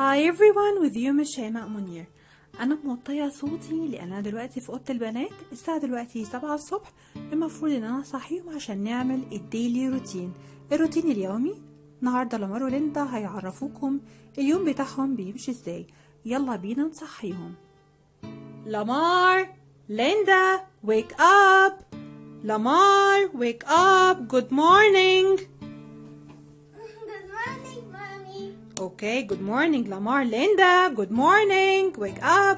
Hi everyone with you Miss شيماء منير أنا موطية صوتي لأن أنا دلوقتي في أوضة البنات الساعة دلوقتي سبعة الصبح المفروض إن أنا أصحيهم عشان نعمل الديلي روتين الروتين اليومي النهاردة لمار وليندا هيعرفوكم اليوم بتاعهم بيمشي ازاي يلا بينا نصحيهم لامار ليندا wake up لامار wake up good morning Good morning, Mommy. Okay, good morning, Lamar. Linda, good morning. Wake up.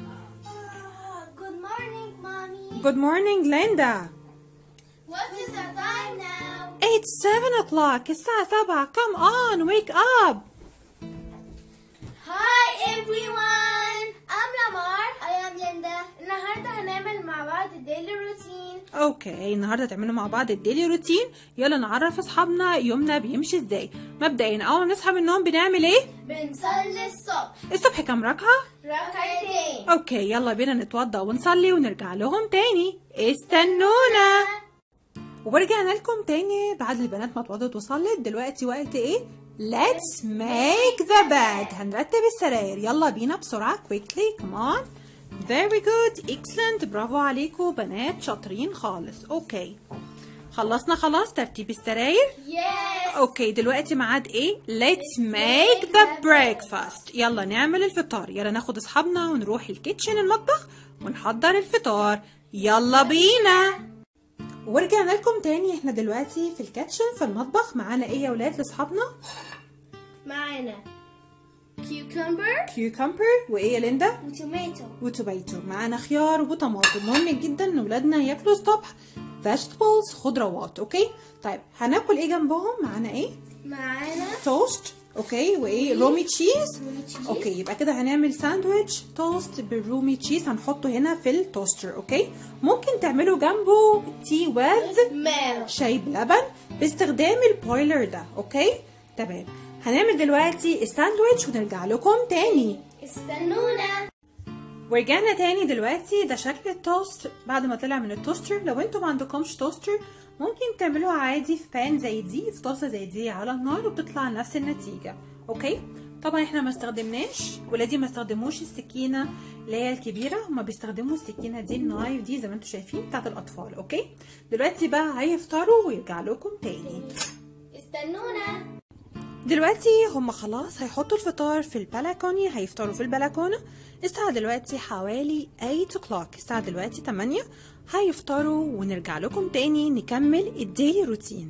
Good morning, Mommy. Good morning, Linda. What is the time now? It's seven o'clock. الساعة سبعة. Come on, wake up. Hi, everyone. I'm Lamar. I am Linda. النهاردة هنعمل مع بعض daily routine. اوكي النهارده تعملوا مع بعض الديلي روتين يلا نعرف اصحابنا يومنا بيمشي ازاي مبدئيا اول ما نصحى من النوم بنعمل ايه بنصلي الصبح الصبح كام ركعه ركعتين. اوكي يلا بينا نتوضى ونصلي ونرجع لهم تاني استنونا ورجعنا لكم تاني بعد البنات ما اتوضت وصلت دلوقتي وقت ايه Let's make the bed هنرتب السراير يلا بينا بسرعة quickly come on very good excellent برافو عليكم بنات شاطرين خالص اوكي خلصنا خلاص ترتيب السراير Yes. اوكي دلوقتي ميعاد ايه let's make the breakfast يلا نعمل الفطار يلا ناخد اصحابنا ونروح الكيتشن المطبخ ونحضر الفطار يلا بينا ورجعنا لكم تاني احنا دلوقتي في الكيتشن في المطبخ معانا ايه يا ولاد لاصحابنا معانا cucumber كيوكمبر وايه يا ليندا وتوماتو. وتوميتو معانا خيار وطماطم مهم جدا ان ولادنا ياكلوا الصبح vegetables خضروات اوكي طيب هناكل ايه جنبهم معانا ايه معانا توست اوكي وايه رومي تشيز رومي تشيز. اوكي يبقى كده هنعمل ساندويتش توست بالرومي تشيز هنحطه هنا في التوستر اوكي ممكن تعملوا جنبه تي وذ ميل. شاي بلبن باستخدام البويلر ده اوكي تمام هنعمل دلوقتي الساندويتش ونرجع لكم تاني استنونا. ورجعنا تاني دلوقتي ده شكل التوست بعد ما طلع من التوستر لو انتوا ما عندكمش توستر ممكن تعملوها عادي في بان زي دي في طاسه زي دي على النار وبتطلع نفس النتيجه اوكي طبعا احنا ما استخدمناش ولادي ما استخدموش السكينه اللي هي الكبيره هما بيستخدموا السكينه دي النايف دي زي ما انتوا شايفين بتاعت الاطفال اوكي دلوقتي بقى هيفطروا ويرجع لكم تاني استنونا. دلوقتي هم خلاص هيحطوا الفطار في البلكوني هيفطروا في البلكونة الساعة دلوقتي حوالي 8 o'clock الساعة دلوقتي 8 هيفطروا ونرجع لكم تاني نكمل الديلي روتين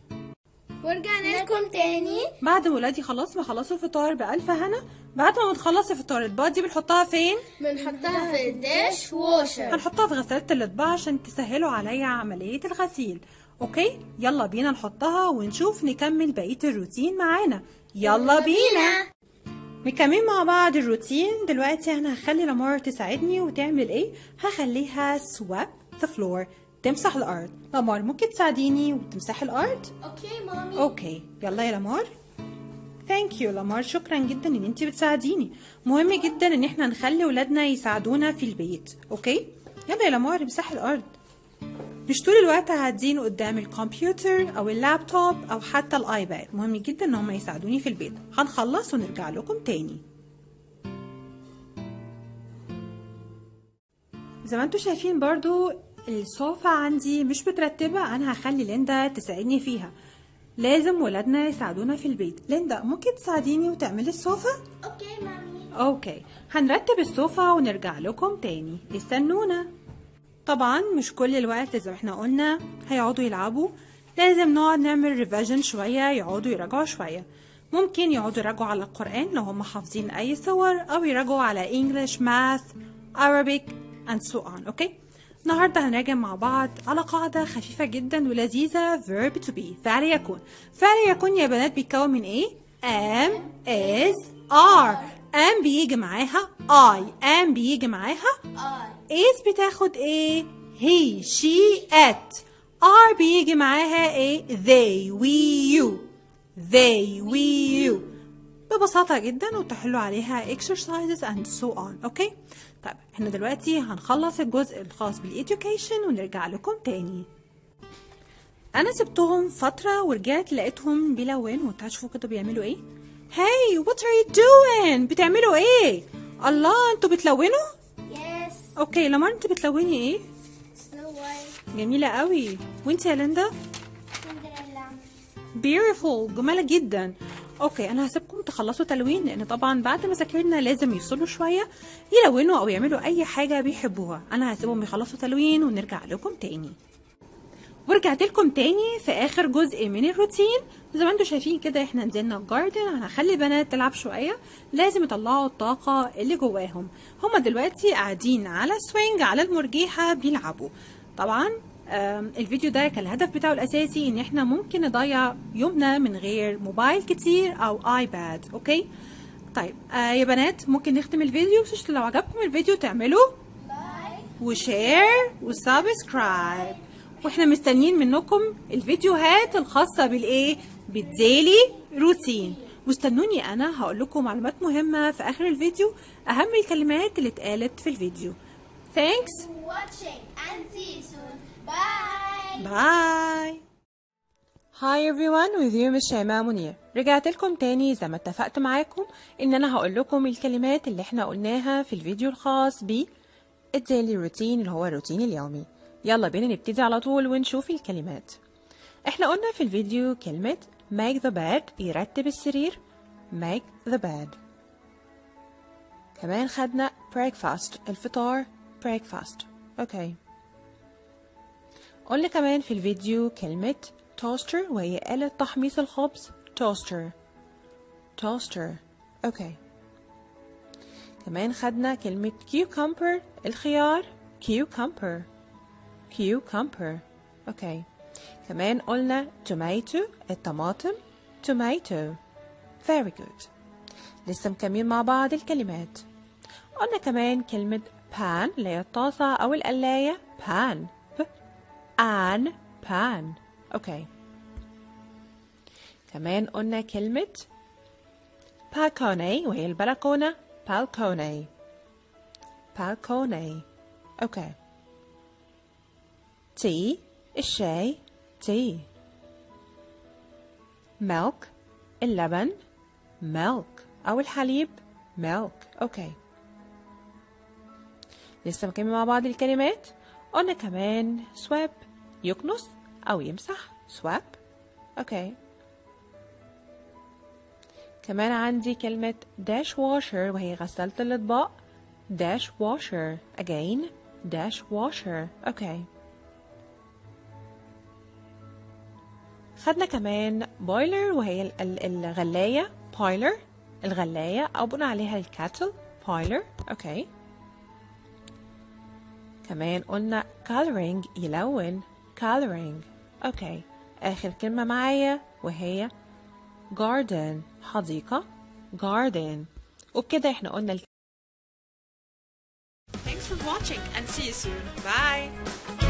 ورجعنا لكم تاني. بعد ما ولادي خلاص ما خلصوا الفطار بألف هنا بعد ما بتخلص الفطار الباقي دي بنحطها فين؟ بنحطها في الديش واشر. هنحطها في غسالة الأطباق عشان تسهلوا عليا عملية الغسيل اوكي يلا بينا نحطها ونشوف نكمل بقية الروتين معانا يلا بينا مكملين مع بعض الروتين دلوقتي انا هخلي لامار تساعدني وتعمل ايه هخليها سواب ذا فلور تمسح الارض لامار ممكن تساعديني وتمسحي الارض اوكي مامي. اوكي يلا يا لامار ثانك يو لامار شكرا جدا ان انت بتساعديني مهم جدا ان احنا نخلي ولادنا يساعدونا في البيت اوكي يلا يا لامار امسحي الارض مش طول الوقت قاعدين قدام الكمبيوتر او اللابتوب او حتى الايباد مهم جدا ان هم يساعدوني في البيت هنخلص ونرجع لكم تاني زي ما انتوا شايفين برضو الصوفة عندي مش مترتبة انا هخلي ليندا تساعدني فيها لازم ولادنا يساعدونا في البيت ليندا ممكن تساعديني وتعملي الصوفة اوكي مامي. اوكي هنرتب الصوفة ونرجع لكم تاني استنونا طبعا مش كل الوقت زي ما احنا قلنا هيقعدوا يلعبوا لازم نقعد نعمل ريفيجن شوية يقعدوا يراجعوا شوية ممكن يقعدوا يراجعوا على القرآن لو هم حافظين أي صور أو يراجعوا على English, Math, Arabic and so on اوكي النهاردة هنراجع مع بعض على قاعدة خفيفة جدا ولذيذة verb to be فعل يكون فعل يكون يا بنات بيتكون من ايه؟ am, is, are am بيجي معاها I am بيجي معاها I. is بتاخد ايه he she it are بيجي معاها ايه they we you they we you ببساطة جدا وتحلوا عليها exercises and so on اوكي طيب احنا دلوقتي هنخلص الجزء الخاص بالeducation ونرجع لكم تاني انا سبتهم فترة ورجعت لقيتهم بيلونوا تعالوا شوفوا كده بيعملوا ايه Hey, what are you doing? بتعملوا ايه؟ الله انتوا بتلونوا؟ Yes. اوكي لمار انت بتلوني ايه؟ Snow White. جميلة قوي وانت يا ليندا؟ Cinderella. beautiful جمالة جدا اوكي انا هسيبكم تخلصوا تلوين لان طبعا بعد ما ذاكرنا لازم يفصلوا شوية يلونوا او يعملوا اي حاجة بيحبوها انا هسيبهم يخلصوا تلوين ونرجع لكم تاني ورجعت لكم تاني في اخر جزء من الروتين زي ما انتم شايفين كده احنا نزلنا الجاردن هنخلي البنات تلعب شويه لازم يطلعوا الطاقه اللي جواهم هما دلوقتي قاعدين على سوينج على المرجيحه بيلعبوا طبعا آم، الفيديو ده كان الهدف بتاعه الاساسي ان احنا ممكن نضيع يومنا من غير موبايل كتير او ايباد اوكي طيب آه يا بنات ممكن نختم الفيديو بس لو عجبكم الفيديو تعملوا Bye. وشير وسبسكرايب واحنا مستنيين منكم الفيديوهات الخاصة بالايه بالديلي روتين واستنوني انا هقول لكم معلومات مهمة في اخر الفيديو اهم الكلمات اللي اتقالت في الفيديو thanks Watching and see you soon. Bye. باي هاي everyone with you مش شيماء منير رجعت لكم تاني زي ما اتفقت معاكم ان انا هقول لكم الكلمات اللي احنا قلناها في الفيديو الخاص ب الديلي روتين اللي هو الروتين اليومي يلا بينا نبتدي على طول ونشوف الكلمات احنا قلنا في الفيديو كلمة make the bed يرتب السرير make the bed كمان خدنا breakfast الفطار breakfast اوكي قلنا كمان في الفيديو كلمة توستر وهي آلة تحميص الخبز توستر توستر اوكي كمان خدنا كلمة cucumber الخيار cucumber cucumber اوكي كمان قلنا tomato الطماطم tomato very good لسه مكملين مع بعض الكلمات قلنا كمان كلمة pan اللي هي الطاسة أو القلاية pan ب an pan اوكي كمان قلنا كلمة balcony وهي البلكونة balcony balcony اوكي tea الشاي tea milk اللبن milk أو الحليب milk اوكي لسه مكمل مع بعض الكلمات قلنا كمان swap يكنس أو يمسح swap اوكي كمان عندي كلمة dash washer وهي غسالة الأطباق dash washer again dash washer اوكي خدنا كمان boiler وهي ال- ال- الغلاية boiler الغلاية أو بنقول عليها الكاتل boiler اوكي كمان قلنا coloring يلون coloring اوكي آخر كلمة معايا وهي garden حديقة garden وبكده احنا قلنا ال... Thanks for watching and see you soon. Bye.